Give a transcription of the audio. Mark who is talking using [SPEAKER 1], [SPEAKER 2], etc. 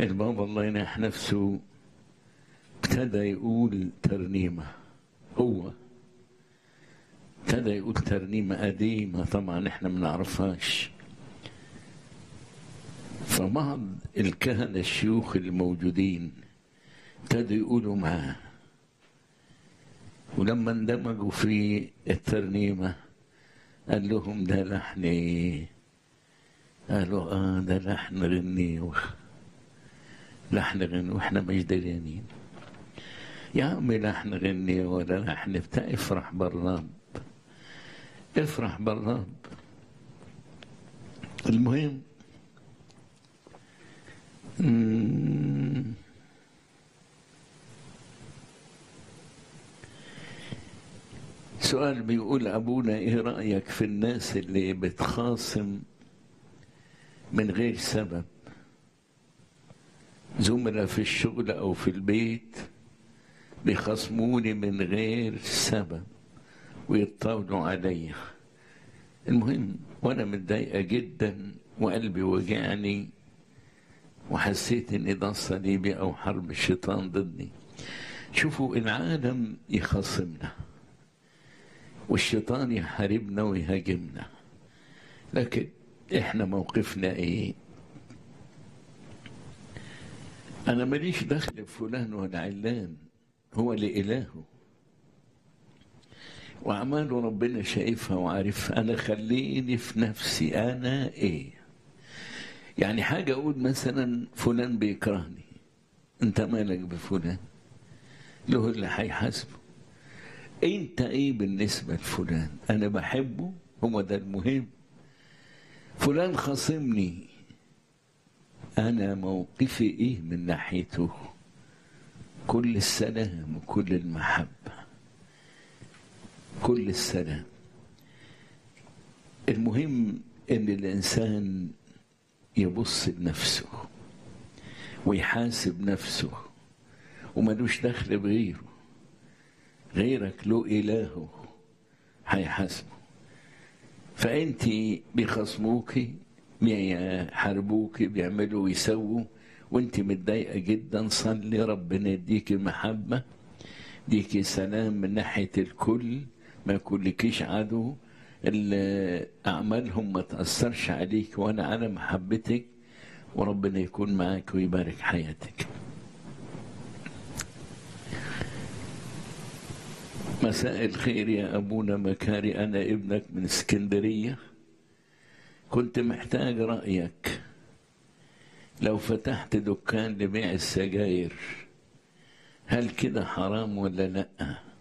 [SPEAKER 1] البابا الله ينح نفسه ابتدى يقول ترنيمة هو ابتدى يقول ترنيمة قديمة طبعا احنا ما نعرفهاش فبعض الكهنة الشيوخ الموجودين ابتدوا يقولوا معاه ولما اندمجوا في الترنيمة قال لهم ده لحن ايه قالوا اه ده لحن غني لحن غني واحنا مش دريانين يا عم لحن غني ولا لحن بتاع افرح بالرب افرح بالرب المهم مم. سؤال بيقول أبونا إيه رأيك في الناس اللي بتخاصم من غير سبب زملاء في الشغل أو في البيت بيخصموني من غير سبب ويطاولوا عليا المهم وأنا متضايقة جدا وقلبي وجعني وحسيت ان ده صليبي او حرب الشيطان ضدي شوفوا العالم يخاصمنا والشيطان يحاربنا ويهاجمنا لكن احنا موقفنا ايه انا ماليش دخل بفلان ولا علان هو لإلهه وأعماله ربنا شايفها وعارفها أنا خليني في نفسي أنا إيه يعني حاجة أقول مثلا فلان بيكرهني أنت مالك بفلان له اللي هيحاسبه أنت إيه بالنسبة لفلان أنا بحبه هو ده المهم فلان خاصمني أنا موقفي إيه من ناحيته كل السلام وكل المحبة كل السلام المهم ان الانسان يبص لنفسه ويحاسب نفسه وملوش دخل بغيره غيرك له إلهه هيحاسبه فأنت بيخصموكي بيحاربوكي بيعملوا ويسووا وانت متضايقة جدا صلي ربنا يديكي محبة يديكي سلام من ناحية الكل ما يكونلكيش عدو اللي أعمالهم ما تأثرش عليك وأنا على محبتك وربنا يكون معاك ويبارك حياتك مساء الخير يا أبونا مكاري أنا ابنك من اسكندرية كنت محتاج رأيك لو فتحت دكان لبيع السجاير هل كده حرام ولا لأ؟